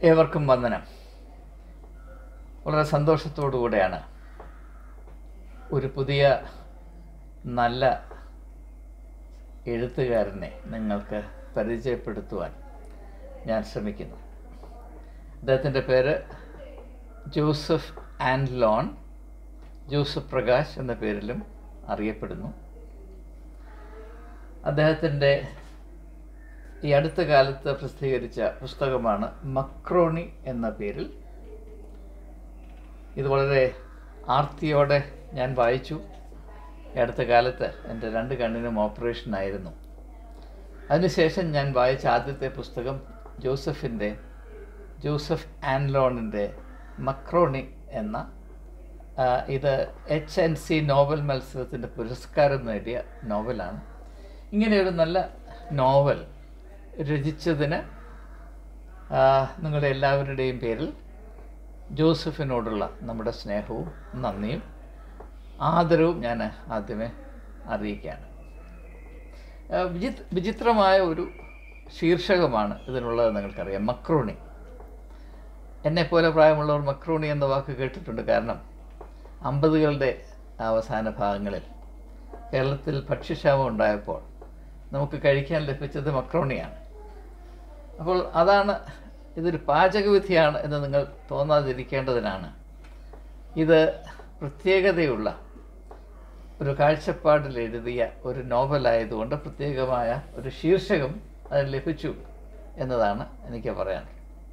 ഏവർക്കും വന്ദനം വളരെ സന്തോഷത്തോടു കൂടെയാണ് ഒരു പുതിയ നല്ല എഴുത്തുകാരനെ നിങ്ങൾക്ക് പരിചയപ്പെടുത്തുവാൻ ഞാൻ ശ്രമിക്കുന്നു അദ്ദേഹത്തിൻ്റെ പേര് ജോസഫ് ആൻഡ് ലോൺ ജോസഫ് പ്രകാശ് എന്ന പേരിലും അറിയപ്പെടുന്നു അദ്ദേഹത്തിൻ്റെ ഈ അടുത്ത കാലത്ത് പ്രസിദ്ധീകരിച്ച പുസ്തകമാണ് മക്രോണി എന്ന പേരിൽ ഇത് വളരെ ആർത്തിയോടെ ഞാൻ വായിച്ചു ഈ അടുത്ത കാലത്ത് എൻ്റെ രണ്ട് കണ്ണിനും ഓപ്പറേഷൻ ആയിരുന്നു അതിനുശേഷം ഞാൻ വായിച്ച ആദ്യത്തെ പുസ്തകം ജോസഫിൻ്റെ ജോസഫ് ആൻലോണിൻ്റെ മക്രോണി എന്ന ആ, ഇത് എച്ച് എൻ സി നോവൽ മത്സരത്തിൻ്റെ പുരസ്കാരം നേടിയ നോവലാണ് ഇങ്ങനെയൊരു നല്ല നോവൽ രചിച്ചതിന് ആ, നിങ്ങളുടെ എല്ലാവരുടെയും പേരിൽ ജോസഫിനോടുള്ള നമ്മുടെ സ്നേഹവും നന്ദിയും ആദരവും ഞാൻ ആദ്യമേ അറിയിക്കുകയാണ് ആ, വിചിത് വിചിത്രമായ ഒരു ശീർഷകമാണ് ഇതിനുള്ളത് നിങ്ങൾക്കറിയാം മക്രോണി എന്നെപ്പോലെ പ്രായമുള്ളവർ മക്രോണി എന്ന വാക്ക് കേട്ടിട്ടുണ്ട് കാരണം അമ്പതുകളുടെ അവസാന ഭാഗങ്ങളിൽ കേരളത്തിൽ ഭക്ഷ്യക്ഷാമം ഉണ്ടായപ്പോൾ നമുക്ക് കഴിക്കാൻ ലഭിച്ചത് മക്രോണിയാണ് അപ്പോൾ അതാണ് ഇതൊരു പാചകവിധിയാണ് എന്ന് നിങ്ങൾ തോന്നാതിരിക്കേണ്ടതിനാണ് ഇത് പ്രത്യേകതയുള്ള ഒരു കാഴ്ചപ്പാടിൽ എഴുതിയ ഒരു നോവലായതുകൊണ്ട് പ്രത്യേകമായ ഒരു ശീർഷകം അതിന് ലഭിച്ചു എന്നതാണ് എനിക്ക് പറയാനുള്ളത്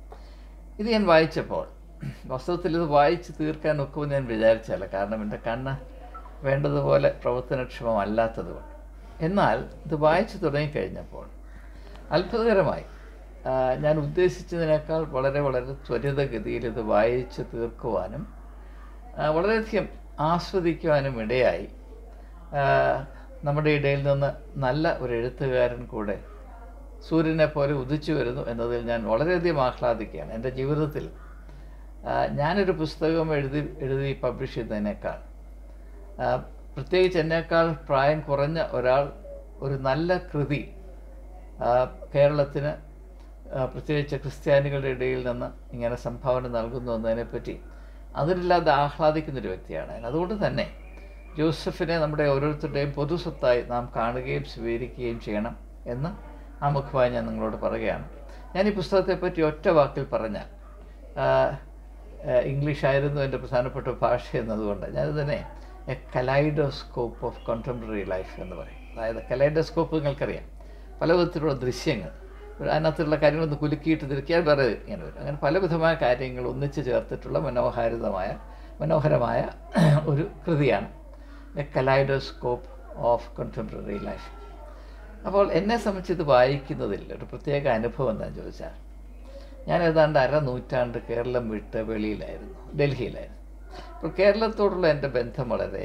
ഇത് ഞാൻ വായിച്ചപ്പോൾ വാസ്തവത്തിൽ ഇത് വായിച്ച് തീർക്കാൻ ഒക്കുമെന്ന് ഞാൻ വിചാരിച്ചല്ല കാരണം എൻ്റെ കണ്ണ് വേണ്ടതുപോലെ പ്രവർത്തനക്ഷമമല്ലാത്തതുകൊണ്ട് എന്നാൽ ഇത് വായിച്ചു തുടങ്ങിക്കഴിഞ്ഞപ്പോൾ അത്ഭുതകരമായി ആ, ഞാൻ ഉദ്ദേശിച്ചതിനേക്കാൾ വളരെ വളരെ ത്വരിതഗതിയിൽ ഇത് വായിച്ച് തീർക്കുവാനും ആ, വളരെയധികം ആസ്വദിക്കുവാനും ഇടയായി ആ, നമ്മുടെ ഇടയിൽ നിന്ന് നല്ല ഒരു എഴുത്തുകാരൻ കൂടെ സൂര്യനെ പോലെ ഉദിച്ചു വരുന്നു എന്നതിൽ ഞാൻ വളരെയധികം ആഹ്ലാദിക്കുകയാണ് എൻ്റെ ജീവിതത്തിൽ ആ, ഞാനൊരു പുസ്തകം എഴുതി എഴുതി പബ്ലിഷ് ചെയ്യുന്നതിനേക്കാൾ ആ, പ്രത്യേകിച്ച് എന്നേക്കാൾ പ്രായം കുറഞ്ഞ ഒരാൾ ഒരു നല്ല കൃതി ആ, കേരളത്തിന് ആ, പ്രത്യേകിച്ച് ക്രിസ്ത്യാനികളുടെ ഇടയിൽ നിന്ന് ഇങ്ങനെ സംഭാവന നൽകുന്നു എന്നതിനെപ്പറ്റി അതിലില്ലാതെ ആഹ്ലാദിക്കുന്നൊരു വ്യക്തിയാണ് ഞാൻ. അതുകൊണ്ട് തന്നെ ജോസഫിനെ നമ്മുടെ ഓരോരുത്തരുടെയും പൊതുസ്വത്തായി നാം കാണുകയും സ്വീകരിക്കുകയും ചെയ്യണം എന്ന് ആമുഖമായി ഞാൻ നിങ്ങളോട് പറയുകയാണ് ഞാൻ ഈ പുസ്തകത്തെപ്പറ്റി ഒറ്റ വാക്കിൽ പറഞ്ഞാൽ ആ, ആ, ഇംഗ്ലീഷ് ആയിരുന്നു എൻ്റെ പ്രധാനപ്പെട്ട ഭാഷ എന്നതുകൊണ്ട് ഞാനിതിനെ a kaleidoscope of contemporary life എന്ന് പറയും അതായത് കലൈഡോസ്കോപ്പ് നിങ്ങൾക്കറിയാം പല വിധത്തിലുള്ള ദൃശ്യങ്ങൾ ഒരു അതിനകത്തുള്ള കാര്യങ്ങളൊന്ന് കുലുക്കിയിട്ട് തിരിക്കാൻ വേറെ ഇങ്ങനെ വരും അങ്ങനെ പലവിധമായ കാര്യങ്ങൾ ഒന്നിച്ച് ചേർത്തിട്ടുള്ള മനോഹാരിതമായ മനോഹരമായ ഒരു കൃതിയാണ് a kaleidoscope of contemporary life അപ്പോൾ എന്നെ സംബന്ധിച്ച് ഇത് വായിക്കുന്നതിൽ ഒരു പ്രത്യേക അനുഭവം എന്താണെന്ന് ചോദിച്ചാൽ ഞാൻ ഏതാണ്ട് അര നൂറ്റാണ്ട് കേരളം വിട്ട് വെളിയിലായിരുന്നു ഡൽഹിയിലായിരുന്നു അപ്പോൾ കേരളത്തോടുള്ള എൻ്റെ ബന്ധം വളരെ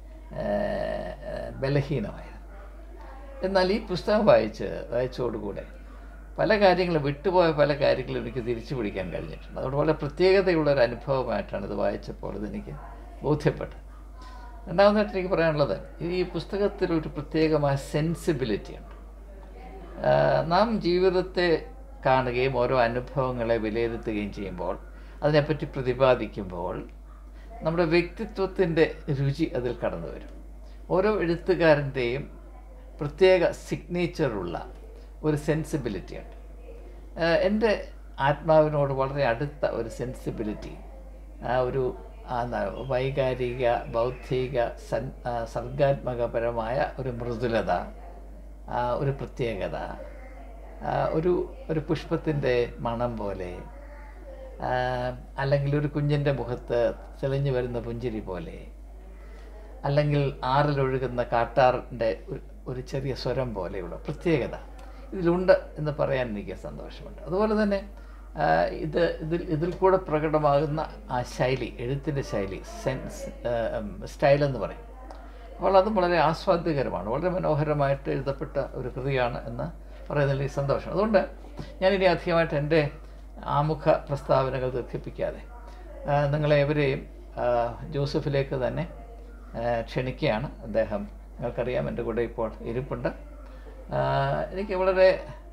ഏഹ്, ബലഹീനമായിരുന്നു എന്നാൽ ഈ പുസ്തകം വായിച്ച് വായിച്ചതോടുകൂടെ പല കാര്യങ്ങളും വിട്ടുപോയ പല കാര്യങ്ങളും എനിക്ക് തിരിച്ചു പിടിക്കാൻ കഴിഞ്ഞിട്ടുണ്ട് അതുകൊണ്ട് വളരെ പ്രത്യേകതയുള്ള ഒരു അനുഭവമായിട്ടാണ് ഇത് വായിച്ചപ്പോൾ ഇതെനിക്ക് ബോധ്യപ്പെട്ടത് രണ്ടാമതായിട്ട് എനിക്ക് പറയാനുള്ളത് ഈ പുസ്തകത്തിൽ ഒരു പ്രത്യേകമായ സെൻസിബിലിറ്റി ഉണ്ട് ആ, നാം ജീവിതത്തെ കാണുകയും ഓരോ അനുഭവങ്ങളെ വിലയിരുത്തുകയും ചെയ്യുമ്പോൾ അതിനെപ്പറ്റി പ്രതിപാദിക്കുമ്പോൾ നമ്മുടെ വ്യക്തിത്വത്തിൻ്റെ രുചി അതിൽ കടന്നു വരും ഓരോ എഴുത്തുകാരൻ്റെയും പ്രത്യേക സിഗ്നേച്ചറുള്ള ഒരു സെൻസിബിലിറ്റി ഉണ്ട് ആ, എൻ്റെ ആത്മാവിനോട് വളരെ അടുത്ത ഒരു സെൻസിബിലിറ്റി ആ ഒരു ആ ന- വൈകാരിക ബൗദ്ധിക സൻ ആ, സർഗാത്മകപരമായ ഒരു മൃദുലത ആ, ഒരു പ്രത്യേകത ആ, ഒരു ഒരു പുഷ്പത്തിൻ്റെ മണം പോലെ ആ, അല്ലെങ്കിൽ ഒരു കുഞ്ഞിൻ്റെ മുഖത്ത് തെളിഞ്ഞു വരുന്ന പുഞ്ചിരി പോലെ അല്ലെങ്കിൽ ആറിലൊഴുകുന്ന കാട്ടാറിൻ്റെ ഒരു ഒരു ചെറിയ സ്വരം പോലെയുള്ള പ്രത്യേകത ഇതിലുണ്ട് എന്ന് പറയാൻ എനിക്ക് സന്തോഷമുണ്ട് അതുപോലെ തന്നെ ആ, ഇത് ഇതിൽ ഇതിൽ കൂടെ പ്രകടമാകുന്ന ആ ശൈലി എഴുത്തിൻ്റെ ശൈലി സെൻസ് സ്റ്റൈൽ എന്ന് പറയും അപ്പോൾ അതും വളരെ ആസ്വാദ്യകരമാണ് വളരെ മനോഹരമായിട്ട് എഴുതപ്പെട്ട ഒരു കൃതിയാണ് എന്ന് പറയുന്നതിൽ എനിക്ക് സന്തോഷം അതുകൊണ്ട് ഞാനിനി അധികമായിട്ട് എൻ്റെ ആമുഖ പ്രസ്താവനകൾ ദീർഘിപ്പിക്കാതെ ആ, നിങ്ങളേവരെയും ആ, ജോസഫിലേക്ക് തന്നെ ആ, ക്ഷണിക്കുകയാണ് അദ്ദേഹം നിങ്ങൾക്കറിയാം എൻ്റെ കൂടെ ഇപ്പോൾ ഇരിപ്പുണ്ട് ആ, എനിക്ക് വളരെ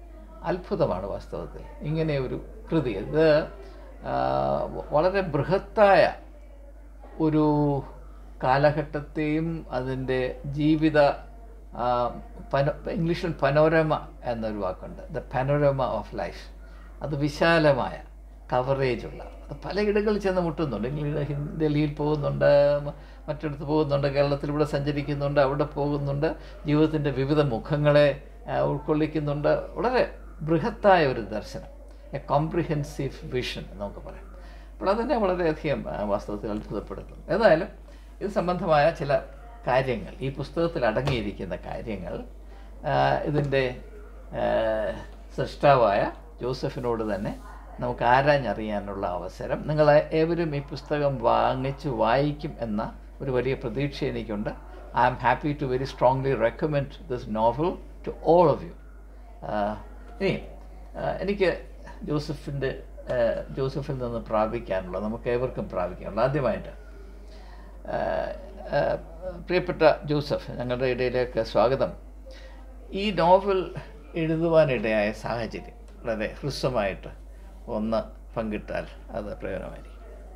അത്ഭുതമാണ് വാസ്തവത്തിൽ ഇങ്ങനെ ഒരു കൃതി ഇത് ആ, വളരെ ബൃഹത്തായ ഒരു കാലഘട്ടത്തെയും അതിൻ്റെ ജീവിത ആ, പനോ ഇംഗ്ലീഷിൽ പനോരമ എന്നൊരു വാക്കുണ്ട് ദ പനോരമ ഓഫ് ലൈഫ് അത് വിശാലമായ കവറേജുള്ള അത് പലയിടങ്ങളിൽ ചെന്ന് മുട്ടുന്നുണ്ട് ഇംഗ്ലീഷ് ഹിന്ദി- ഡൽഹിയിൽ പോകുന്നുണ്ട് മ- മറ്റിടത്ത് പോകുന്നുണ്ട് കേരളത്തിലൂടെ സഞ്ചരിക്കുന്നുണ്ട് അവിടെ പോകുന്നുണ്ട് ജീവിതത്തിൻ്റെ വിവിധ മുഖങ്ങളെ ആ, ഉൾക്കൊള്ളിക്കുന്നുണ്ട് വളരെ ബൃഹത്തായ ഒരു ദർശനം എ കോംപ്രിഹെൻസീവ് വിഷൻ എന്ന് നമുക്ക് പറയാം അപ്പോൾ അതെന്നെ വളരെയധികം ആ, വാസ്തവത്തിൽ അത്ഭുതപ്പെടുത്തുന്നു ഏതായാലും ഇത് സംബന്ധമായ ചില കാര്യങ്ങൾ ഈ പുസ്തകത്തിൽ അടങ്ങിയിരിക്കുന്ന കാര്യങ്ങൾ ആ, ഇതിൻ്റെ ആ, സൃഷ്ടാവായ ജോസഫിനോട് തന്നെ നമുക്ക് ആരാഞ്ഞറിയാനുള്ള അവസരം നിങ്ങൾ ഏവരും ഈ പുസ്തകം വാങ്ങിച്ച് വായിക്കും എന്ന ഒരു വലിയ പ്രതീക്ഷ എനിക്കുണ്ട് I am happy to very strongly recommend this novel to all of you ഇനി ആ, എനിക്ക് ജോസഫിൻ്റെ ആ, ജോസഫിൽ നിന്ന് പ്രാപിക്കാനുള്ള നമുക്ക് ഏവർക്കും പ്രാപിക്കാനുള്ള ആദ്യമായിട്ട് ആ, ആ, പ്രിയപ്പെട്ട ജോസഫ് ഞങ്ങളുടെ ഇടയിലേക്ക് സ്വാഗതം ഈ നോവൽ എഴുതുവാനിടയായ സാഹചര്യം വളരെ ഹ്രസ്വമായിട്ട് ഒന്ന് പങ്കിട്ടാൽ അത് പ്രയോജനമായിരിക്കും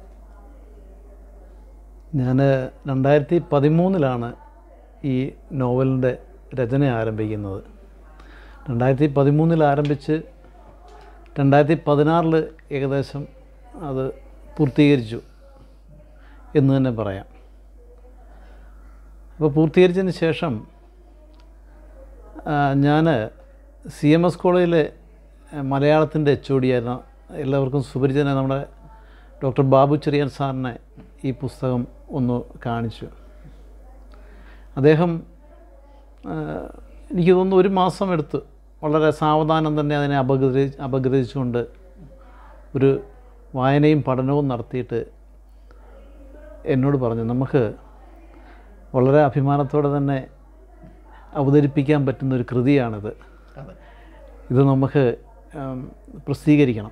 ഞാൻ രണ്ടായിരത്തി പതിമൂന്നിലാണ് ഈ നോവലിൻ്റെ രചന ആരംഭിക്കുന്നത് രണ്ടായിരത്തി പതിമൂന്നിൽ ആരംഭിച്ച് രണ്ടായിരത്തി പതിനാറിൽ ഏകദേശം അത് പൂർത്തീകരിച്ചു എന്ന് തന്നെ പറയാം അപ്പോൾ പൂർത്തീകരിച്ചതിന് ശേഷം ഞാൻ സി എം എസ് കോളേജിലെ മലയാളത്തിൻ്റെ എച്ച് ഒ ഡി ആയിരുന്ന എല്ലാവർക്കും സുപരിചിതനായ നമ്മുടെ ഡോക്ടർ ബാബു ചെറിയൻ സാറിനെ ഈ പുസ്തകം ഒന്ന് കാണിച്ചു അദ്ദേഹം ആ, എനിക്ക് തോന്നുന്നു ഒരു മാസം എടുത്ത് വളരെ സാവധാനം തന്നെ അതിനെ അപഗ്രഥി അപഗ്രഥിച്ചുകൊണ്ട് ഒരു വായനയും പഠനവും നടത്തിയിട്ട് എന്നോട് പറഞ്ഞു നമുക്ക് വളരെ അഭിമാനത്തോടെ തന്നെ അവതരിപ്പിക്കാൻ പറ്റുന്ന ഒരു കൃതിയാണിത് അതെ ഇത് നമുക്ക് ഉം, പ്രസിദ്ധീകരിക്കണം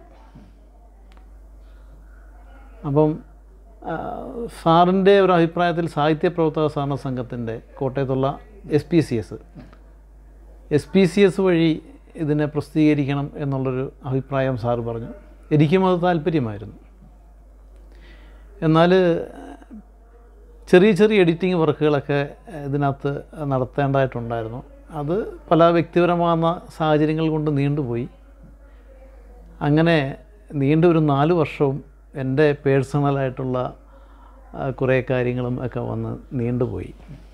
അപ്പം ആ, സാറിൻ്റെ ഒരു അഭിപ്രായത്തിൽ സാഹിത്യ പ്രവർത്തക സഹകരണ സംഘത്തിൻ്റെ കോട്ടയത്തുള്ള S P C S S P C S വഴി ഇതിനെ പ്രസിദ്ധീകരിക്കണം എന്നുള്ളൊരു അഭിപ്രായം സാറ് പറഞ്ഞു എനിക്കും അത് താല്പര്യമായിരുന്നു എന്നാൽ ചെറിയ ചെറിയ എഡിറ്റിംഗ് വർക്കുകളൊക്കെ ഇതിനകത്ത് നടത്തേണ്ടതായിട്ടുണ്ടായിരുന്നു അത് പല വ്യക്തിപരമാകുന്ന സാഹചര്യങ്ങൾ കൊണ്ട് നീണ്ടുപോയി അങ്ങനെ നീണ്ട ഒരു നാല് വർഷവും എൻ്റെ പേഴ്സണലായിട്ടുള്ള ആ, കുറേ കാര്യങ്ങളും ഒക്കെ വന്ന് നീണ്ടുപോയി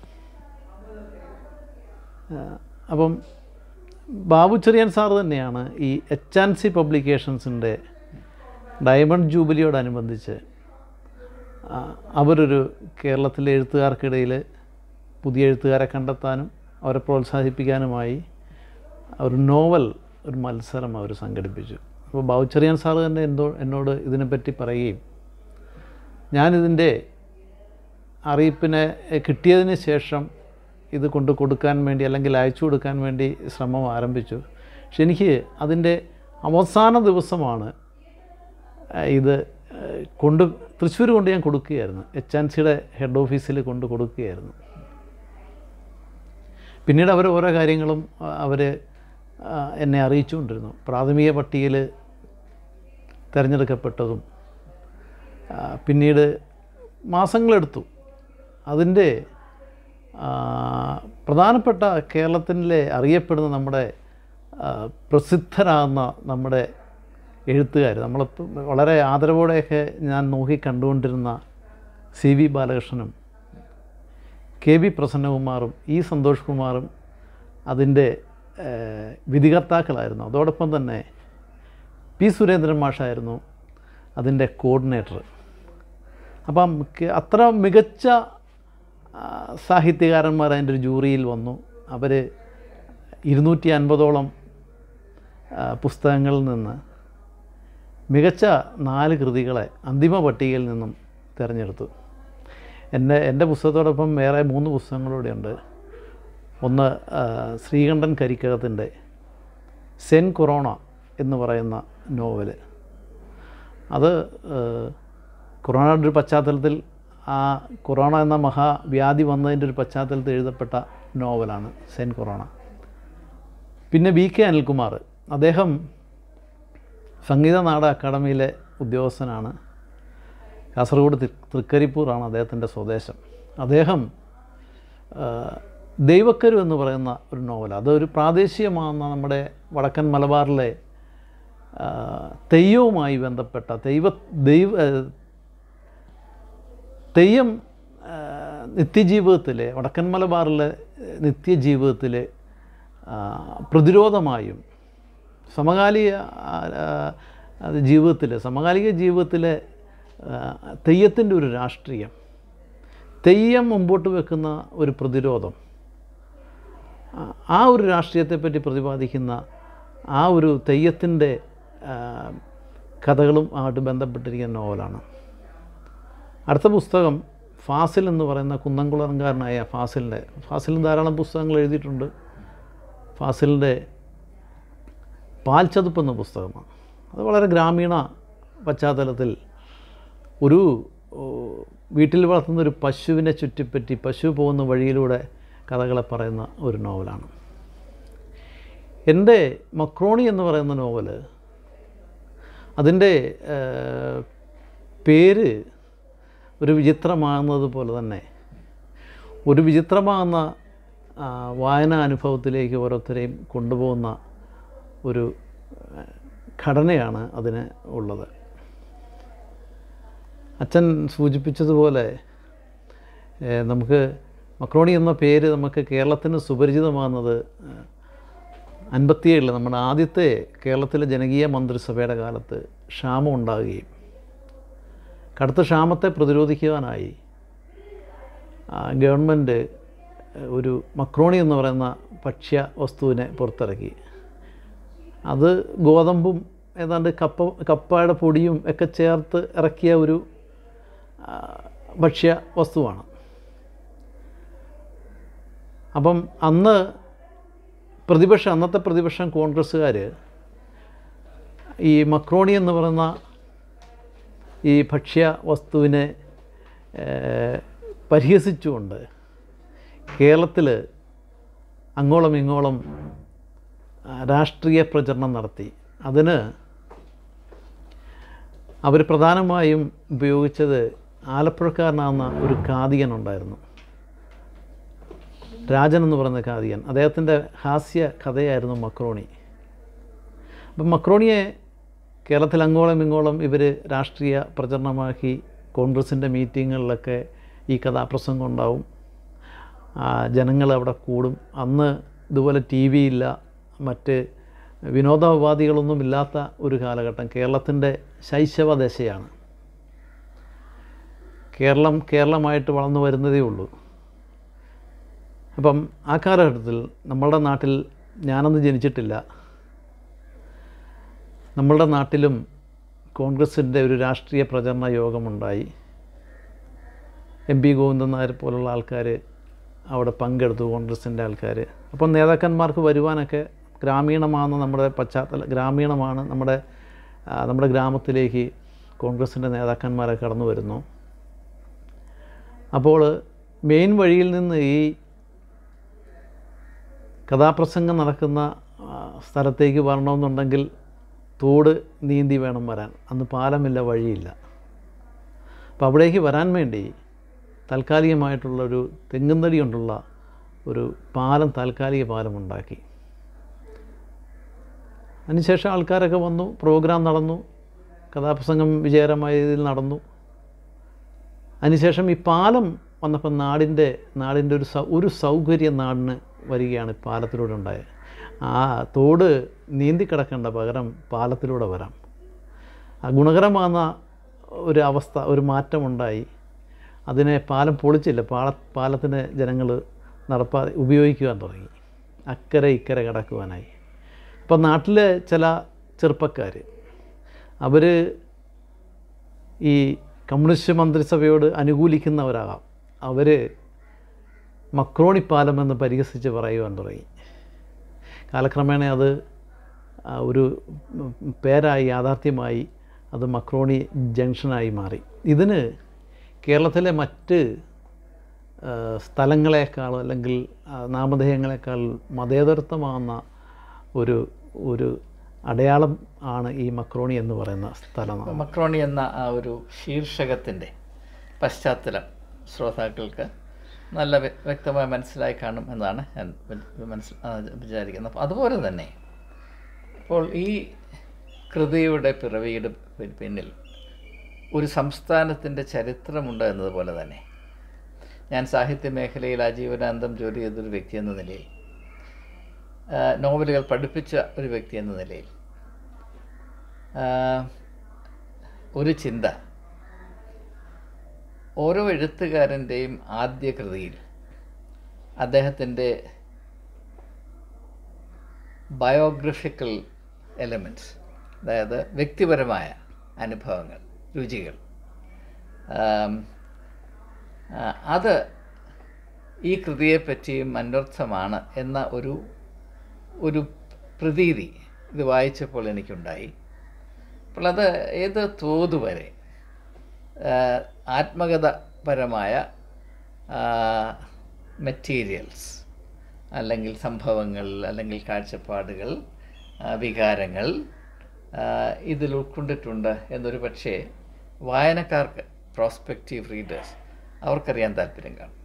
ആ, അപ്പം ബാബു ചെറിയാൻ സാർ തന്നെയാണ് ഈ എച്ച് ആൻഡ് സി പബ്ലിക്കേഷൻസിൻ്റെ ഡയമണ്ട് ജൂബിലിയോടനുബന്ധിച്ച് ആ, അവരൊരു കേരളത്തിലെ എഴുത്തുകാർക്കിടയിൽ പുതിയ എഴുത്തുകാരെ കണ്ടെത്താനും അവരെ പ്രോത്സാഹിപ്പിക്കാനുമായി ഒരു നോവൽ ഒരു മത്സരം അവർ സംഘടിപ്പിച്ചു അപ്പോൾ ബാബുച്ചെറിയാൻ സാറ് തന്നെ എന്തോ എന്നോട് ഇതിനെപ്പറ്റി പറയുകയും ഞാനിതിൻ്റെ അറിയിപ്പിനെ കിട്ടിയതിന് ശേഷം ഇത് കൊണ്ട് കൊടുക്കാൻ വേണ്ടി അല്ലെങ്കിൽ അയച്ചു കൊടുക്കാൻ വേണ്ടി ശ്രമം ആരംഭിച്ചു പക്ഷെ എനിക്ക് അതിൻ്റെ അവസാന ദിവസമാണ് ആ, ഇത് ആ, കൊണ്ട് തൃശ്ശൂർ കൊണ്ട് ഞാൻ കൊടുക്കുകയായിരുന്നു എച്ച് ആൻ സിയുടെ ഹെഡ് ഓഫീസിൽ കൊണ്ട് കൊടുക്കുകയായിരുന്നു പിന്നീട് അവർ ഓരോ കാര്യങ്ങളും അവർ എന്നെ അറിയിച്ചുകൊണ്ടിരുന്നു പ്രാഥമിക പട്ടികയിൽ തിരഞ്ഞെടുക്കപ്പെട്ടതും ആ, പിന്നീട് മാസങ്ങളെടുത്തു അതിൻ്റെ ആ, പ്രധാനപ്പെട്ട കേരളത്തിലെ അറിയപ്പെടുന്ന നമ്മുടെ ആ, പ്രസിദ്ധരാകുന്ന നമ്മുടെ എഴുത്തുകാർ നമ്മൾ വളരെ ആദരവോടെയൊക്കെ ഞാൻ നോക്കി കണ്ടുകൊണ്ടിരുന്ന സി വി ബാലകൃഷ്ണനും കെ വി പ്രസന്നകുമാറും ഇ സന്തോഷ് കുമാറും അതിൻ്റെ ഏഹ്, വിധികർത്താക്കളായിരുന്നു അതോടൊപ്പം തന്നെ പി സുരേന്ദ്രൻ മാഷായിരുന്നു അതിൻ്റെ കോർഡിനേറ്റർ അപ്പം കെ- അത്ര മികച്ച ആ, സാഹിത്യകാരന്മാർ അതിൻ്റെ ഒരു ജൂറിയിൽ വന്നു അവർ ഇരുന്നൂറ്റി അൻപതോളം പുസ്തകങ്ങളിൽ നിന്ന് മികച്ച നാല് കൃതികളെ അന്തിമ പട്ടികയിൽ നിന്നും തിരഞ്ഞെടുത്തു എൻ്റെ എൻ്റെ പുസ്തകത്തോടൊപ്പം വേറെ മൂന്ന് പുസ്തകങ്ങളൂടെ ഉണ്ട് ഒന്ന് ആ, ശ്രീകണ്ഠൻ കരിക്കകത്തിൻ്റെ സെൻ കൊറോണ എന്ന് പറയുന്ന നോവല് അത് ആ, കൊറോണയുടെ ഒരു പശ്ചാത്തലത്തിൽ ആ കൊറോണ എന്ന മഹാവ്യാധി വന്നതിൻ്റെ ഒരു പശ്ചാത്തലത്തിൽ എഴുതപ്പെട്ട നോവലാണ് സെൻ കൊറോണ പിന്നെ വി കെ അനിൽകുമാർ അദ്ദേഹം സംഗീത നാടക അക്കാദമിയിലെ ഉദ്യോഗസ്ഥനാണ് കാസർഗോഡ് തൃ- തൃക്കരിപ്പൂറാണ് അദ്ദേഹത്തിൻ്റെ സ്വദേശം അദ്ദേഹം ആ, ദൈവക്കരു എന്ന് പറയുന്ന ഒരു നോവൽ അതൊരു പ്രാദേശികമാകുന്ന നമ്മുടെ വടക്കൻ മലബാറിലെ ആ, തെയ്യവുമായി ബന്ധപ്പെട്ട ദൈവ ദൈവ ആ, തെയ്യം ആ, നിത്യജീവിതത്തിലെ വടക്കൻ മലബാറിലെ നിത്യജീവിതത്തിലെ ആ, പ്രതിരോധമായും സമകാലിക ആ, ആ, അത് ജീവിതത്തിലെ സമകാലിക ജീവിതത്തിലെ തെയ്യത്തിൻ്റെ ഒരു രാഷ്ട്രീയം തെയ്യം മുമ്പോട്ട് വെക്കുന്ന ഒരു പ്രതിരോധം ആ- ആ ഒരു രാഷ്ട്രീയത്തെപ്പറ്റി പ്രതിപാദിക്കുന്ന ആ ഒരു തെയ്യത്തിൻ്റെ ആ, കഥകളും ആയിട്ട് ബന്ധപ്പെട്ടിരിക്കുന്ന നോവലാണ് അടുത്ത പുസ്തകം ഫാസിൽ എന്ന് പറയുന്ന കുന്നംകുളംകാരനായ ഫാസിലിൻ്റെ ഫാസിൽ ധാരാളം പുസ്തകങ്ങൾ എഴുതിയിട്ടുണ്ട് ഫാസിലിൻ്റെ പാൽച്ചതുപ്പ് എന്ന പുസ്തകമാണ് അത് വളരെ ഗ്രാമീണ പശ്ചാത്തലത്തിൽ ഒരു ഓ, വീട്ടിൽ വളർത്തുന്ന ഒരു പശുവിനെ ചുറ്റിപ്പറ്റി പശു പോകുന്ന വഴിയിലൂടെ കഥകളെ പറയുന്ന ഒരു നോവലാണ് എൻ്റെ മക്രോണി എന്ന് പറയുന്ന നോവല് അതിൻ്റെ ഏഹ്, പേര് ഒരു വിചിത്രമാകുന്നത് പോലെ തന്നെ ഒരു വിചിത്രമാകുന്ന ആ, വായനാ അനുഭവത്തിലേക്ക് ഓരോരുത്തരെയും കൊണ്ടുപോകുന്ന ഒരു ഏഹ്, ഘടനയാണ് അതിന് ഉള്ളത് അച്ഛൻ സൂചിപ്പിച്ചതുപോലെ ഏഹ്, നമുക്ക് മക്രോണി എന്ന പേര് നമുക്ക് കേരളത്തിന് സുപരിചിതമാകുന്നത് അൻപത്തിയേഴിൽ നമ്മുടെ ആദ്യത്തെ കേരളത്തിലെ ജനകീയ മന്ത്രിസഭയുടെ കാലത്ത് ക്ഷാമം ഉണ്ടാകുകയും കടുത്ത ക്ഷാമത്തെ പ്രതിരോധിക്കുവാനായി ആ, ഗവൺമെൻറ് ഒരു മക്രോണി എന്ന് പറയുന്ന ഭക്ഷ്യ വസ്തുവിനെ പുറത്തിറക്കി അത് ഗോതമ്പും ഏതാണ്ട് കപ്പ കപ്പയുടെ പൊടിയും ഒക്കെ ചേർത്ത് ഇറക്കിയ ഒരു ആ, ഭക്ഷ്യ വസ്തുവാണ് അപ്പം അന്ന് പ്രതിപക്ഷം അന്നത്തെ പ്രതിപക്ഷം കോൺഗ്രസ്സുകാർ ഈ മക്രോണി എന്ന് പറയുന്ന ഈ ഭക്ഷ്യ വസ്തുവിനെ ഏഹ്, പരിഹസിച്ചുകൊണ്ട് കേരളത്തിൽ അങ്ങോളം ഇങ്ങോളം ആ, രാഷ്ട്രീയ പ്രചരണം നടത്തി അതിന് അവർ പ്രധാനമായും ഉപയോഗിച്ചത് ആലപ്പുഴക്കാരനാകുന്ന ഒരു കാതികൻ ഉണ്ടായിരുന്നു രാജൻ എന്ന് പറയുന്ന കാതികൻ അദ്ദേഹത്തിൻ്റെ ഹാസ്യ കഥയായിരുന്നു മക്രോണി അപ്പം മക്രോണിയെ കേരളത്തിൽ അങ്ങോളം ഇങ്ങോളം ഇവർ രാഷ്ട്രീയ പ്രചരണമാക്കി കോൺഗ്രസിൻ്റെ മീറ്റിങ്ങുകളിലൊക്കെ ഈ കഥാപ്രസംഗം ഉണ്ടാവും ജനങ്ങൾ അവിടെ കൂടും അന്ന് ഇതുപോലെ ടി വി ഇല്ല മറ്റ് വിനോദോപാധികളൊന്നും ഇല്ലാത്ത ഒരു കാലഘട്ടം കേരളത്തിൻ്റെ ശൈശവ ദശയാണ് കേരളം കേരളമായിട്ട് വളർന്നു വരുന്നതേ ഉള്ളൂ അപ്പം ആ കാലഘട്ടത്തിൽ നമ്മളുടെ നാട്ടിൽ ഞാനന്ന് ജനിച്ചിട്ടില്ല നമ്മളുടെ നാട്ടിലും കോൺഗ്രസിൻ്റെ ഒരു രാഷ്ട്രീയ പ്രചരണ യോഗമുണ്ടായി എം പി ഗോവിന്ദൻ നായർ പോലുള്ള ആൾക്കാർ അവിടെ പങ്കെടുത്തു കോൺഗ്രസിൻ്റെ ആൾക്കാർ അപ്പം നേതാക്കന്മാർക്ക് വരുവാനൊക്കെ ഗ്രാമീണമാണ് നമ്മുടെ പശ്ചാത്തല ഗ്രാമീണമാണ് നമ്മുടെ ആ, നമ്മുടെ ഗ്രാമത്തിലേക്ക് കോൺഗ്രസിൻ്റെ നേതാക്കന്മാരെ കടന്നു വരുന്നു അപ്പോൾ മെയിൻ വഴിയിൽ നിന്ന് ഈ കഥാപ്രസംഗം നടക്കുന്ന ആ, സ്ഥലത്തേക്ക് വരണമെന്നുണ്ടെങ്കിൽ തോട് നീന്തി വേണം വരാൻ അന്ന് പാലമില്ല വഴിയില്ല അപ്പോൾ അവിടേക്ക് വരാൻ വേണ്ടി താൽക്കാലികമായിട്ടുള്ളൊരു തെങ്ങുംതടി കൊണ്ടുള്ള ഒരു പാലം താൽക്കാലിക പാലം ഉണ്ടാക്കി അതിനുശേഷം ആൾക്കാരൊക്കെ വന്നു പ്രോഗ്രാം നടന്നു കഥാപ്രസംഗം വിജയകരമായ രീതിയിൽ നടന്നു അതിനുശേഷം ഈ പാലം വന്നപ്പോൾ നാടിൻ്റെ നാടിൻ്റെ ഒരു സൗ ഒരു സൗകര്യം നാടിന് വരികയാണ് ഈ പാലത്തിലൂടെ ഉണ്ടായത് ആ തോട് നീന്തി കിടക്കേണ്ട പകരം പാലത്തിലൂടെ വരാം ആ ഗുണകരമാകുന്ന ഒരു അവസ്ഥ ഒരു മാറ്റമുണ്ടായി അതിനെ പാലം പൊളിച്ചില്ല പാല പാലത്തിന് ജനങ്ങൾ നടപ്പാ ഉപയോഗിക്കുവാൻ തുടങ്ങി അക്കരെ ഇക്കരെ കിടക്കുവാനായി അപ്പം നാട്ടിലെ ചില ചെറുപ്പക്കാർ അവർ ഈ കമ്മ്യൂണിസ്റ്റ് മന്ത്രിസഭയോട് അനുകൂലിക്കുന്നവരാകാം അവർ മക്രോണി പാലം എന്ന് പരിഹസിച്ച് പറയുവാൻ തുടങ്ങി കാലക്രമേണ അത് ആ, ഒരു ഉം, പേരായി യാഥാർത്ഥ്യമായി അത് മക്രോണി ജംഗ്ഷനായി മാറി ഇതിന് കേരളത്തിലെ മറ്റ് ആ, സ്ഥലങ്ങളെക്കാൾ അല്ലെങ്കിൽ ആ, നാമധേയങ്ങളെക്കാൾ മതേതരത്വമാകുന്ന ഒരു ഒരു അടയാളം ആണ് ഈ മക്രോണി എന്ന് പറയുന്ന സ്ഥലനാമം മക്രോണി എന്ന ആ ഒരു ശീർഷകത്തിൻ്റെ പശ്ചാത്തലം ശ്രോതാക്കൾക്ക് നല്ല വ്യ- വ്യക്തമായി മനസ്സിലായി കാണും എന്നാണ് ഞാൻ വി- മനസ്സിൽ ആ, വിചാരിക്കുന്നത് അപ്പോൾ അതുപോലെ തന്നെ അപ്പോൾ ഈ കൃതിയുടെ പിറവിയുടെ പി- പിന്നിൽ ഒരു സംസ്ഥാനത്തിൻ്റെ ചരിത്രമുണ്ട് എന്നതുപോലെ തന്നെ ഞാൻ സാഹിത്യ മേഖലയിൽ ആജീവനാന്തം ജോലി ചെയ്തൊരു വ്യക്തി എന്ന നിലയിൽ ആ, നോവലുകൾ പഠിപ്പിച്ച ഒരു വ്യക്തി എന്ന നിലയിൽ ആ, ഒരു ചിന്ത ഓരോ എഴുത്തുകാരൻ്റെയും ആദ്യ കൃതിയിൽ അദ്ദേഹത്തിൻ്റെ ബയോഗ്രഫിക്കൽ എലമെൻറ്റ്സ് അതായത് വ്യക്തിപരമായ അനുഭവങ്ങൾ രുചികൾ ആം, ആ, അത് ഈ കൃതിയെപ്പറ്റിയും അന്വർത്ഥമാണ് എന്ന ഒരു ഒരു പ്രതീതി ഇത് വായിച്ചപ്പോൾ എനിക്കുണ്ടായി അപ്പോൾ അത് ഏത് തോത് വരെ ആ, ആത്മകഥപരമായ മെറ്റീരിയൽസ് അല്ലെങ്കിൽ സംഭവങ്ങൾ അല്ലെങ്കിൽ കാഴ്ചപ്പാടുകൾ ആ, വികാരങ്ങൾ ആ, ഇതിൽ ഉൾക്കൊണ്ടിട്ടുണ്ട് എന്നൊരു പക്ഷേ വായനക്കാർക്ക് പ്രോസ്പെക്റ്റീവ് റീഡേഴ്സ് അവർക്കറിയാൻ താല്പര്യം കാണും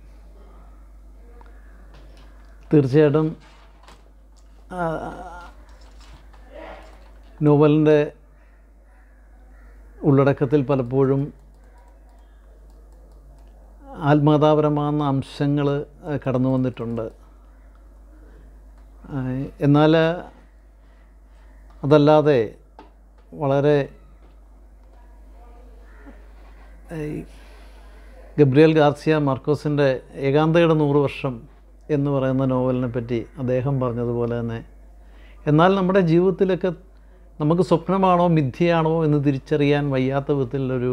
തീർച്ചയായിട്ടും ആ, നോവലിൻ്റെ ഉള്ളടക്കത്തിൽ പലപ്പോഴും ആത്മകഥാപരമാകുന്ന അംശങ്ങൾ കടന്നു വന്നിട്ടുണ്ട് ആ, എന്നാൽ അതല്ലാതെ വളരെ ഈ ഗബ്രിയൽ ഗാർസിയ മാർക്കോസിൻ്റെ ഏകാന്തയുടെ നൂറ് വർഷം എന്ന് പറയുന്ന നോവലിനെ പറ്റി അദ്ദേഹം പറഞ്ഞതുപോലെ തന്നെ എന്നാൽ നമ്മുടെ ജീവിതത്തിലൊക്കെ നമുക്ക് സ്വപ്നമാണോ മിഥ്യയാണോ എന്ന് തിരിച്ചറിയാൻ വയ്യാത്ത വിധത്തിലൊരു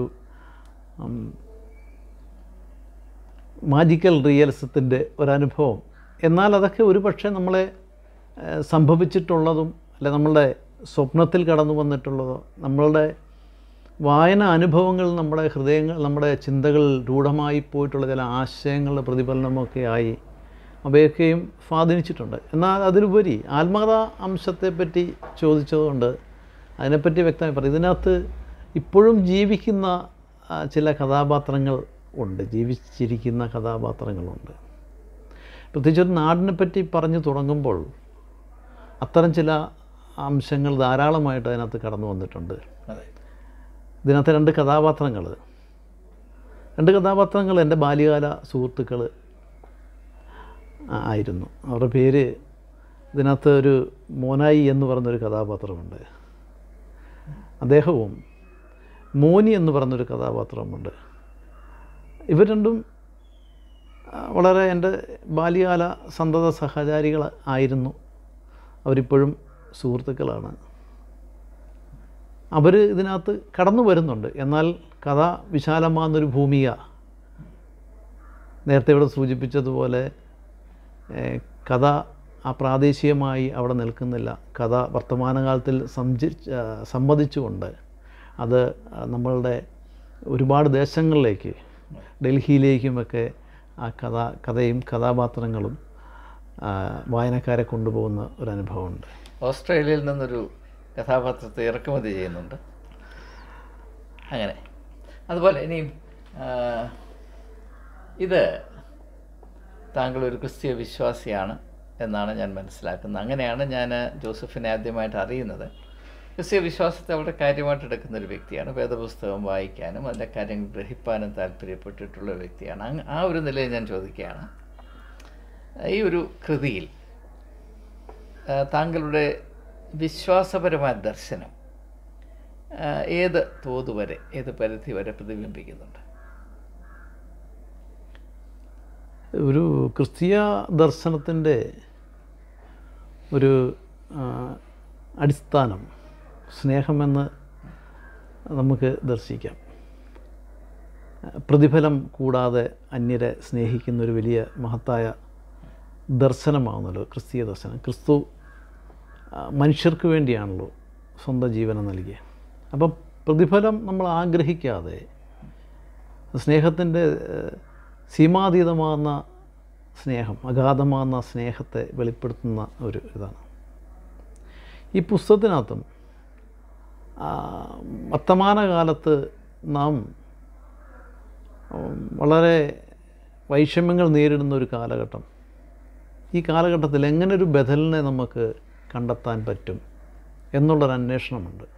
മാജിക്കൽ റിയലിസത്തിൻ്റെ ഒരനുഭവം എന്നാൽ അതൊക്കെ ഒരു പക്ഷേ നമ്മളെ ഏഹ്, സംഭവിച്ചിട്ടുള്ളതും അല്ലെ നമ്മളുടെ സ്വപ്നത്തിൽ കടന്നു വന്നിട്ടുള്ളതോ നമ്മളുടെ വായന അനുഭവങ്ങൾ നമ്മുടെ ഹൃദയങ്ങൾ നമ്മുടെ ചിന്തകളിൽ രൂഢമായി പോയിട്ടുള്ള ചില ആശയങ്ങളുടെ പ്രതിഫലനമൊക്കെ ആയി അവയൊക്കെയും സ്വാധീനിച്ചിട്ടുണ്ട് എന്നാൽ അതിലുപരി ആത്മകഥ അംശത്തെപ്പറ്റി ചോദിച്ചതുകൊണ്ട് അതിനെപ്പറ്റി വ്യക്തമായി പറയും ഇതിനകത്ത് ഇപ്പോഴും ജീവിക്കുന്ന ആ, ചില കഥാപാത്രങ്ങൾ ഉണ്ട് ജീവിച്ചിരിക്കുന്ന കഥാപാത്രങ്ങളുണ്ട് പ്രത്യേകിച്ച് ഒരു നാടിനെ പറ്റി പറഞ്ഞു തുടങ്ങുമ്പോൾ അത്തരം ചില അംശങ്ങൾ ധാരാളമായിട്ട് അതിനകത്ത് കടന്നു വന്നിട്ടുണ്ട് അതെ ഇതിനകത്ത് രണ്ട് കഥാപാത്രങ്ങൾ രണ്ട് കഥാപാത്രങ്ങൾ എൻ്റെ ബാല്യകാല സുഹൃത്തുക്കൾ ആയിരുന്നു അവരുടെ പേര് ഇതിനകത്ത് ഒരു മോനായി എന്ന് പറഞ്ഞൊരു കഥാപാത്രമുണ്ട് അദ്ദേഹവും മോനി എന്ന് പറഞ്ഞൊരു കഥാപാത്രമുണ്ട് ഇവർ രണ്ടും ആ, വളരെ എൻ്റെ ബാല്യകാല സന്തത സഹചാരികൾ ആയിരുന്നു അവരിപ്പോഴും സുഹൃത്തുക്കളാണ് അവർ ഇതിനകത്ത് കടന്നു വരുന്നുണ്ട് എന്നാൽ കഥ വിശാലമാകുന്നൊരു ഭൂമിക നേരത്തെ ഇവിടെ സൂചിപ്പിച്ചതുപോലെ ഏഹ്, കഥ ആ പ്രാദേശികമായി അവിടെ നിൽക്കുന്നില്ല കഥ വർത്തമാനകാലത്തിൽ സംജി ആ, സംവദിച്ചുകൊണ്ട് അത് ആ, നമ്മളുടെ ഒരുപാട് ദേശങ്ങളിലേക്ക് ഡൽഹിയിലേക്കുമൊക്കെ ആ കഥ കഥയും കഥാപാത്രങ്ങളും ആ, വായനക്കാരെ കൊണ്ടുപോകുന്ന ഒരു അനുഭവമുണ്ട് ഓസ്ട്രേലിയയിൽ നിന്നൊരു കഥാപാത്രത്തെ ഇറക്കുമതി ചെയ്യുന്നുണ്ട് അങ്ങനെ അതുപോലെ ഇനിയും ആ, ഇത് താങ്കൾ ഒരു ക്രിസ്തീയ വിശ്വാസിയാണ് എന്നാണ് ഞാൻ മനസ്സിലാക്കുന്നത് അങ്ങനെയാണ് ഞാൻ ജോസഫിനെ ആദ്യമായിട്ട് അറിയുന്നത് ക്രിസ്തീയ വിശ്വാസത്തെ വളരെ കാര്യമായിട്ട് എടുക്കുന്ന ഒരു വ്യക്തിയാണ് വേദപുസ്തകം വായിക്കാനും അതിൻ്റെ കാര്യങ്ങൾ ഗ്രഹിപ്പാനും താല്പര്യപ്പെട്ടിട്ടുള്ള ഒരു വ്യക്തിയാണ് അങ്ങ് ആ ഒരു നിലയിൽ ഞാൻ ചോദിക്കുകയാണ് ഈ ഒരു കൃതിയിൽ ആ, താങ്കളുടെ വിശ്വാസപരമായ ദർശനം ആ, ഏത് തോത് വരെ ഏത് പരിധി വരെ പ്രതിബിംബിക്കുന്നുണ്ട് ഒരു ക്രിസ്തീയ ദർശനത്തിൻ്റെ ഒരു ആ, അടിസ്ഥാനം സ്നേഹമെന്ന് നമുക്ക് ദർശിക്കാം പ്രതിഫലം കൂടാതെ അന്യരെ സ്നേഹിക്കുന്ന ഒരു വലിയ മഹത്തായ ദർശനമാകുന്നല്ലോ ക്രിസ്തീയ ദർശനം ക്രിസ്തു ആ, മനുഷ്യർക്ക് വേണ്ടിയാണല്ലോ സ്വന്തം ജീവനം നൽകിയത് അപ്പം പ്രതിഫലം നമ്മൾ ആഗ്രഹിക്കാതെ സ്നേഹത്തിൻ്റെ ഏഹ്, സീമാതീതമാകുന്ന സ്നേഹം അഗാധമാകുന്ന സ്നേഹത്തെ വെളിപ്പെടുത്തുന്ന ഒരു ഇതാണ് ഈ പുസ്തകത്തിനകത്തും ആ, വർത്തമാനകാലത്ത് നാം ഉം, വളരെ വൈഷമ്യങ്ങൾ നേരിടുന്ന ഒരു കാലഘട്ടം ഈ കാലഘട്ടത്തിൽ എങ്ങനെ ഒരു ബദലിനെ നമുക്ക് കണ്ടെത്താൻ പറ്റും എന്നുള്ളൊരു അന്വേഷണമുണ്ട്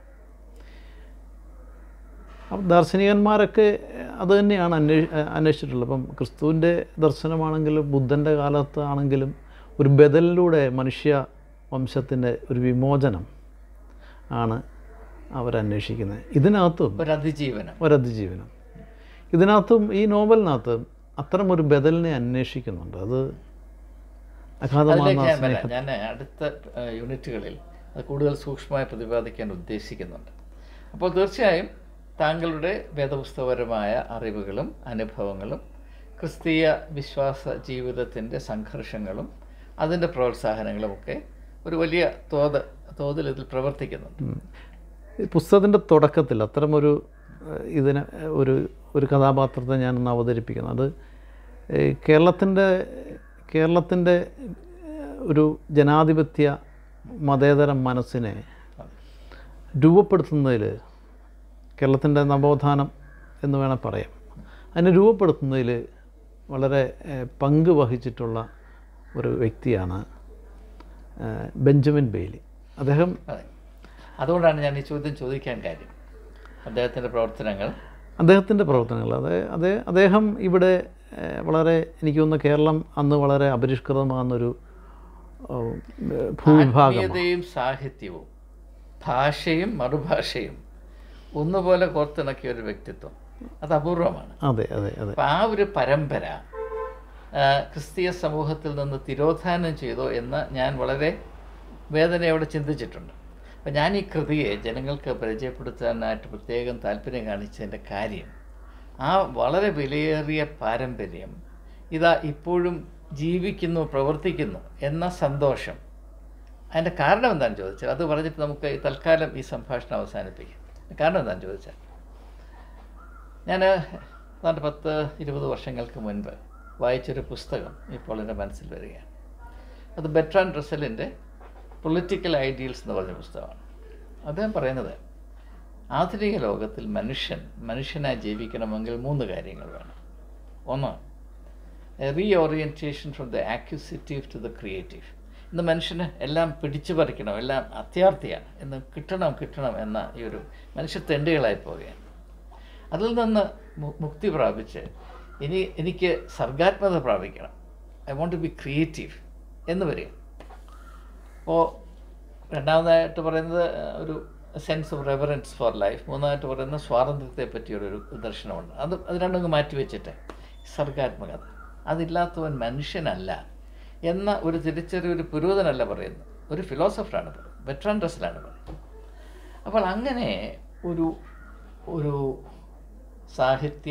അപ്പം ദാർശനികന്മാരൊക്കെ അത് തന്നെയാണ് അന്വേ അന്വേഷിച്ചിട്ടുള്ളത് ഇപ്പം ക്രിസ്തുവിൻ്റെ ദർശനമാണെങ്കിലും ബുദ്ധൻ്റെ കാലത്താണെങ്കിലും ഒരു ബദലിലൂടെ മനുഷ്യ വംശത്തിൻ്റെ ഒരു വിമോചനം ആണ് അവരന്വേഷിക്കുന്നത് ഇതിനകത്തും ഒരു അതിജീവനം ഒരതിജീവനം ഇതിനകത്തും ഈ നോവലിനകത്ത് അത്തരം ഒരു ബദലിനെ അന്വേഷിക്കുന്നുണ്ട് അത് അഗാധമായ അതിലേക്ക് ഞാൻ സ്നേഹം വരാം ഞാൻ അടുത്ത ഏഹ്, യൂണിറ്റുകളിൽ അത് കൂടുതൽ സൂക്ഷ്മമായി പ്രതിപാദിക്കാൻ ഉദ്ദേശിക്കുന്നുണ്ട് അപ്പോൾ തീർച്ചയായും താങ്കളുടെ വേദപുസ്തകപരമായ അറിവുകളും അനുഭവങ്ങളും ക്രിസ്തീയ വിശ്വാസ ജീവിതത്തിൻ്റെ സംഘർഷങ്ങളും അതിൻ്റെ പ്രോത്സാഹനങ്ങളുമൊക്കെ ഒരു വലിയ തോത് തോതിൽ ഇതിൽ പ്രവർത്തിക്കുന്നുണ്ട് ഉം. ഈ പുസ്തകത്തിൻ്റെ തുടക്കത്തിൽ അത്തരമൊരു ഏഹ്, ഇതിനെ ഏഹ്, ഒരു ഒരു കഥാപാത്രത്തെ ഞാനൊന്ന് അവതരിപ്പിക്കുന്നു അത് ഏഹ്, കേരളത്തിൻ്റെ കേരളത്തിൻ്റെ ഏഹ്, ഒരു ജനാധിപത്യ മതേതര മനസ്സിനെ രൂപപ്പെടുത്തുന്നതിൽ കേരളത്തിൻ്റെ നവോത്ഥാനം എന്ന് വേണം പറയാം അതിനെ രൂപപ്പെടുത്തുന്നതിൽ വളരെ ഏഹ്, പങ്ക് വഹിച്ചിട്ടുള്ള ഒരു വ്യക്തിയാണ് ഏഹ്, ബെഞ്ചമിൻ ബെയ്ലി അദ്ദേഹം അതെ അതുകൊണ്ടാണ് ഞാൻ ഈ ചോദ്യം ചോദിക്കാൻ കാര്യം അദ്ദേഹത്തിൻ്റെ പ്രവർത്തനങ്ങൾ അദ്ദേഹത്തിൻ്റെ പ്രവർത്തനങ്ങൾ അത് അതേ അദ്ദേഹം ഇവിടെ ഏഹ്, വളരെ എനിക്ക് തോന്നുന്നു കേരളം അന്ന് വളരെ അപരിഷ്കൃതമാകുന്നൊരു ഏഹ്, ഭൂവിഭാഗം ആത്മീയതയും സാഹിത്യവും ഭാഷയും മറുഭാഷയും ഒന്നുപോലെ കോർത്തിണക്കിയ ഒരു വ്യക്തിത്വം അത് അപൂർവമാണ് അതെ അതെ അതെ അപ്പം ആ ഒരു പരമ്പര ആ, ക്രിസ്തീയ സമൂഹത്തിൽ നിന്ന് തിരോധാനം ചെയ്തോ എന്ന് ഞാൻ വളരെ വേദനയോടെ ചിന്തിച്ചിട്ടുണ്ട് അപ്പം ഞാൻ ഈ കൃതിയെ ജനങ്ങൾക്ക് പരിചയപ്പെടുത്താനായിട്ട് പ്രത്യേകം താല്പര്യം കാണിച്ചതിൻ്റെ കാര്യം ആ വളരെ വിലയേറിയ പാരമ്പര്യം ഇതാ ഇപ്പോഴും ജീവിക്കുന്നു പ്രവർത്തിക്കുന്നു എന്ന സന്തോഷം അതിൻ്റെ കാരണം എന്താണെന്ന് ചോദിച്ചാൽ അത് പറഞ്ഞിട്ട് നമുക്ക് ഈ തൽക്കാലം ഈ സംഭാഷണം അവസാനിപ്പിക്കാം കാരണം എന്താണെന്ന് ചോദിച്ചാൽ ഞാൻ ഏതാണ്ട് പത്ത് ഇരുപത് വർഷങ്ങൾക്ക് മുൻപ് വായിച്ചൊരു പുസ്തകം ഇപ്പോൾ എൻ്റെ മനസ്സിൽ വരികയാണ് അത് ബെട്രാൻ ഡ്രസലിൻ്റെ പൊളിറ്റിക്കൽ ഐഡിയൽസ് എന്ന് പറഞ്ഞ പുസ്തകമാണ് അദ്ദേഹം പറയുന്നത് ആധുനിക ലോകത്തിൽ മനുഷ്യൻ മനുഷ്യനായി ജീവിക്കണമെങ്കിൽ മൂന്ന് കാര്യങ്ങൾ വേണം ഒന്ന് re orientation from the acquisitive to the creative ഇന്ന് മനുഷ്യന് എല്ലാം പിടിച്ചു പറിക്കണം എല്ലാം അത്യാർത്ഥിയാണ് എന്ന് കിട്ടണം കിട്ടണം എന്ന ഈ ഒരു മനുഷ്യ തെണ്ടുകളായി പോവുകയാണ് അതിൽ നിന്ന് മു- മുക്തി പ്രാപിച്ച് ഇനി എനിക്ക് സർഗാത്മകത പ്രാപിക്കണം I want to be creative എന്ന് വരിക അപ്പോൾ രണ്ടാമതായിട്ട് പറയുന്നത് ഏഹ്, ഒരു sense of reverence for life മൂന്നാമതായിട്ട് പറയുന്നത് സ്വാതന്ത്ര്യത്തെ പറ്റിയൊരു ദർശനമുണ്ട് അത് അത് രണ്ടും മാറ്റി വെച്ചിട്ട് സർഗാത്മകത അതില്ലാത്തവൻ മനുഷ്യനല്ല എന്ന ഒരു തിരിച്ചറിവ് ഒരു പുരോഹിതനല്ല പറയുന്നത് ഒരു ഫിലോസഫറാണ് പറയുന്നത് വെട്രാൻ ഡ്രസ്സിലാണ് പറയുന്നത് അപ്പോൾ അങ്ങനെ ഒരു ഒരു സാഹിത്യ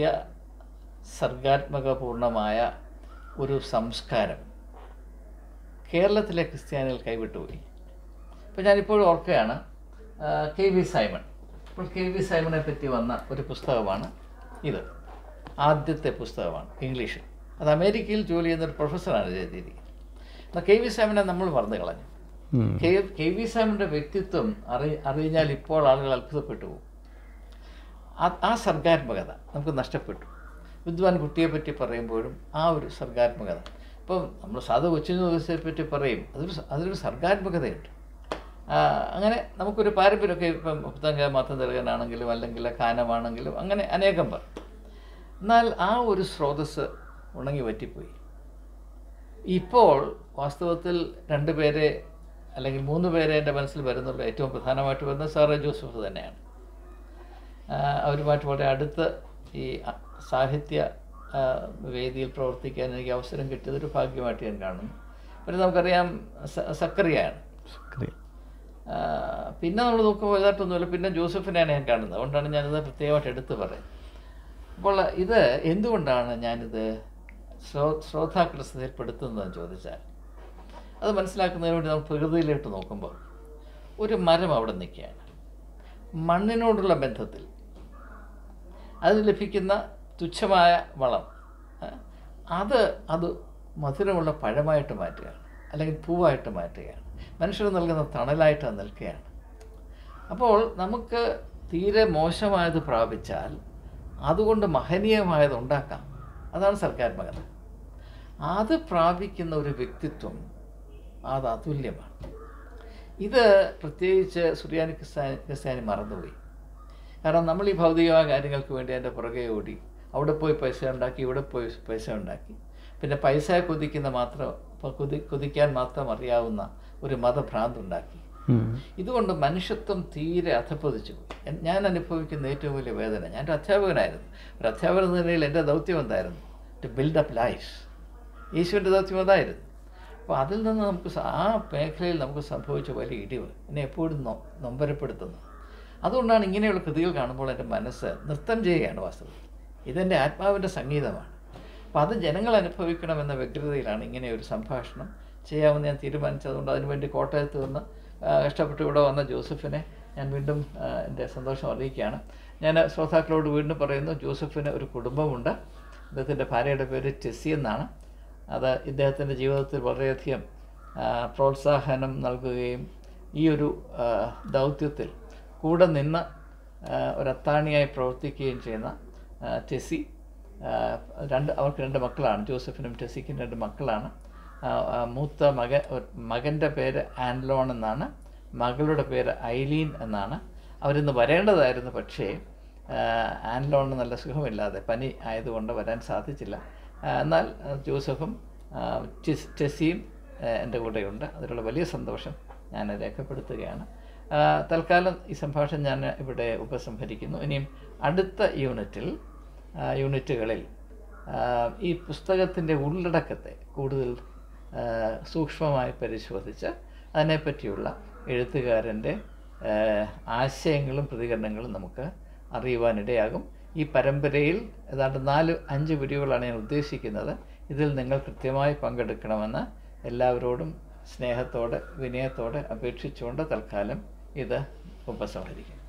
സർഗാത്മകപൂർണമായ ഒരു സംസ്കാരം കേരളത്തിലെ ക്രിസ്ത്യാനികൾ കൈവിട്ടുപോയി ഇപ്പോൾ ഞാനിപ്പോഴും ഓർക്കുകയാണ് ആ, കെ വി സൈമൺ ഇപ്പോൾ കെ വി സൈമണെ പറ്റി വന്ന ഒരു പുസ്തകമാണ് ഇത് ആദ്യത്തെ പുസ്തകമാണ് ഇംഗ്ലീഷിൽ അത് അമേരിക്കയിൽ ജോലി ചെയ്യുന്ന ഒരു പ്രൊഫസറാണ് ഇത് എഴുതിയിരിക്കുന്നത് എന്നാൽ കെ വി സൈമനെ നമ്മൾ മറന്നു കളഞ്ഞു ഉം. കെ കെ വി സാമിൻ്റെ വ്യക്തിത്വം അറി അറിഞ്ഞാൽ ഇപ്പോൾ ആളുകൾ അത്ഭുതപ്പെട്ടു പോകും ആ- ആ സർഗാത്മകത നമുക്ക് നഷ്ടപ്പെട്ടു വിദ്വാൻ കുട്ടിയെ പറ്റി പറയുമ്പോഴും ആ ഒരു സർഗാത്മകത ഇപ്പം നമ്മൾ സാധു കൊച്ചിൻ ദിവസത്തെ പറ്റി പറയും അതൊരു സ- അതിലൊരു സർഗാത്മകതയുണ്ട് ആ, അങ്ങനെ നമുക്കൊരു പാരമ്പര്യമൊക്കെ ഇപ്പം പുത്തങ്ക മാത്തം തെറുകനാണെങ്കിലും അല്ലെങ്കിൽ ഖാനമാണെങ്കിലും അങ്ങനെ അനേകം പേർ എന്നാൽ ആ ഒരു സ്രോതസ്സ് ഉണങ്ങി വറ്റിപ്പോയി ഇപ്പോൾ വാസ്തവത്തിൽ രണ്ട് പേരെ അല്ലെങ്കിൽ മൂന്ന് പേരെ എൻ്റെ മനസ്സിൽ വരുന്നുള്ളൂ ഏറ്റവും പ്രധാനമായിട്ട് വരുന്നത് സാറേ ജോസഫ് തന്നെയാണ് ആ, അവരുമായിട്ട് വളരെ അടുത്ത് ഈ അ- സാഹിത്യ ആ, വേദിയിൽ പ്രവർത്തിക്കാൻ എനിക്ക് അവസരം കിട്ടിയത് ഒരു ഭാഗ്യമായിട്ട് ഞാൻ കാണുന്നു പിന്നെ നമുക്കറിയാം സ- സക്കറിയാണ് ശുക്രിയ. ആ, പിന്നെ നമ്മൾ നോക്കുമ്പോൾ ഇതായിട്ടൊന്നുമില്ല പിന്നെ ജോസഫിനെയാണ് ഞാൻ കാണുന്നത് അതുകൊണ്ടാണ് ഞാനിത് പ്രത്യേകമായിട്ട് എടുത്ത് പറയുന്നത് അപ്പോൾ ഇത് എന്തുകൊണ്ടാണ് ഞാനിത് ശ്രോ ശ്രോതാക്കളുടെ ശ്രദ്ധയിൽപ്പെടുത്തുന്നതെന്ന് ചോദിച്ചാൽ അത് മനസ്സിലാക്കുന്നതിന് വേണ്ടി നമ്മൾ പ്രകൃതിയിലോട്ട് നോക്കുമ്പോൾ ഒരു മരം അവിടെ നിൽക്കുകയാണ് മണ്ണിനോടുള്ള ബന്ധത്തിൽ അതിന് ലഭിക്കുന്ന തുച്ഛമായ വളം ഏ, അത് അത് മധുരമുള്ള പഴമായിട്ട് മാറ്റുകയാണ് അല്ലെങ്കിൽ പൂവായിട്ട് മാറ്റുകയാണ് മനുഷ്യർ നൽകുന്ന തണലായിട്ട് അത് നിൽക്കുകയാണ് അപ്പോൾ നമുക്ക് തീരെ മോശമായത് പ്രാപിച്ചാൽ അതുകൊണ്ട് മഹനീയമായത് ഉണ്ടാക്കാം അതാണ് സർക്കാത്മകത അത് പ്രാപിക്കുന്ന ഒരു വ്യക്തിത്വം അത് അതുല്യമാണ് ഇത് പ്രത്യേകിച്ച് സുറിയാനി ക്രിസ്ത്യാനി ക്രിസ്ത്യാനി മറന്നുപോയി കാരണം നമ്മൾ ഈ ഭൗതികമായ കാര്യങ്ങൾക്ക് വേണ്ടി അതിൻ്റെ പുറകെ ഓടി അവിടെ പോയി പൈസ ഉണ്ടാക്കി ഇവിടെ പോയി പൈസ ഉണ്ടാക്കി പിന്നെ പൈസ കൊതിക്കുന്ന മാത്രം ഇപ്പൊ കൊതി കൊതിക്കാൻ മാത്രം അറിയാവുന്ന ഒരു മതഭ്രാന്ത് ഉണ്ടാക്കി ഉം. ഇതുകൊണ്ട് മനുഷ്യത്വം തീരെ അധപ്പതിച്ചു പോയി എൻ- ഞാൻ അനുഭവിക്കുന്ന ഏറ്റവും വലിയ വേദന ഞാൻ ഒരു അധ്യാപകനായിരുന്നു ഒരു അധ്യാപകൻ എന്ന നിലയിൽ എൻ്റെ ദൗത്യം എന്തായിരുന്നു ടു ബിൽഡ് അപ്പ് ലൈഫ് യേശുവിൻ്റെ ദൗത്യം അതായിരുന്നു അപ്പോൾ അതിൽ നിന്ന് നമുക്ക് സ- ആ മേഖലയിൽ നമുക്ക് സംഭവിച്ച വലിയ ഇടിവ് എന്നെ എപ്പോഴും നൊ നൊമ്പരപ്പെടുത്തുന്നു അതുകൊണ്ടാണ് ഇങ്ങനെയുള്ള കൃതികൾ കാണുമ്പോൾ എൻ്റെ മനസ്സ് നൃത്തം ചെയ്യുകയാണ് വാസ്തവത്തിൽ ഇതെൻ്റെ ആത്മാവിൻ്റെ സംഗീതമാണ് അപ്പോൾ അത് ജനങ്ങൾ അനുഭവിക്കണമെന്ന വ്യഗ്രതയിലാണ് ഇങ്ങനെ ഒരു സംഭാഷണം ചെയ്യാമെന്ന് ഞാൻ തീരുമാനിച്ചതുകൊണ്ട് അതിനുവേണ്ടി കോട്ടയത്ത് നിന്ന് ആ, കഷ്ടപ്പെട്ട് ഇവിടെ വന്ന ജോസഫിനെ ഞാൻ വീണ്ടും ആ, എൻ്റെ സന്തോഷം അറിയിക്കുകയാണ് ഞാൻ ശ്രോതാക്കളോട് വീണ്ടും പറയുന്നു ജോസഫിന് ഒരു കുടുംബമുണ്ട് അദ്ദേഹത്തിൻ്റെ ഭാര്യയുടെ പേര് ടെസ്സി എന്നാണ് അത് ഇദ്ദേഹത്തിൻ്റെ ജീവിതത്തിൽ വളരെയധികം ആ, പ്രോത്സാഹനം നൽകുകയും ഈ ഒരു ആ, ദൗത്യത്തിൽ കൂടെ നിന്ന് ആ, ഒരു അത്താണിയായി പ്രവർത്തിക്കുകയും ചെയ്യുന്ന ആ, ടെസ്സി ആ, രണ്ട് അവർക്ക് രണ്ട് മക്കളാണ് ജോസഫിനും ടെസ്സിക്കും രണ്ട് മക്കളാണ് ആ, ആ, മൂത്ത മക മകൻ്റെ പേര് ആൻലോൺ എന്നാണ് മകളുടെ പേര് ഐലീൻ എന്നാണ് അവരിന്ന് വരേണ്ടതായിരുന്നു പക്ഷേ ആ, ആൻലോണിന് നല്ല സുഖമില്ലാതെ പനി ആയതുകൊണ്ട് വരാൻ സാധിച്ചില്ല ആ, എന്നാൽ ആ, ജോസഫും ആ, ടെസ്- ടെസ്സിയും ആ, എൻ്റെ കൂടെയുണ്ട് അതിലുള്ള വലിയ സന്തോഷം ഞാൻ രേഖപ്പെടുത്തുകയാണ് ആ, തൽക്കാലം ഈ സംഭാഷണം ഞാൻ ഇവിടെ ഉപസംഹരിക്കുന്നു ഇനിയും അടുത്ത യൂണിറ്റിൽ ആ, യൂണിറ്റുകളിൽ ആ, ഈ പുസ്തകത്തിൻ്റെ ഉള്ളടക്കത്തെ കൂടുതൽ ആ, സൂക്ഷ്മമായി പരിശോധിച്ച് അതിനെപ്പറ്റിയുള്ള എഴുത്തുകാരൻ്റെ ആ, ആശയങ്ങളും പ്രതികരണങ്ങളും നമുക്ക് അറിയുവാനിടയാകും ഈ പരമ്പരയിൽ ഏതാണ്ട് നാല് അഞ്ച് വീഡിയോകളാണ് ഞാൻ ഉദ്ദേശിക്കുന്നത് ഇതിൽ നിങ്ങൾ കൃത്യമായി പങ്കെടുക്കണമെന്ന് എല്ലാവരോടും സ്നേഹത്തോടെ വിനയത്തോടെ അപേക്ഷിച്ചുകൊണ്ട് തൽക്കാലം ഇത് ഉപസംഹരിക്കും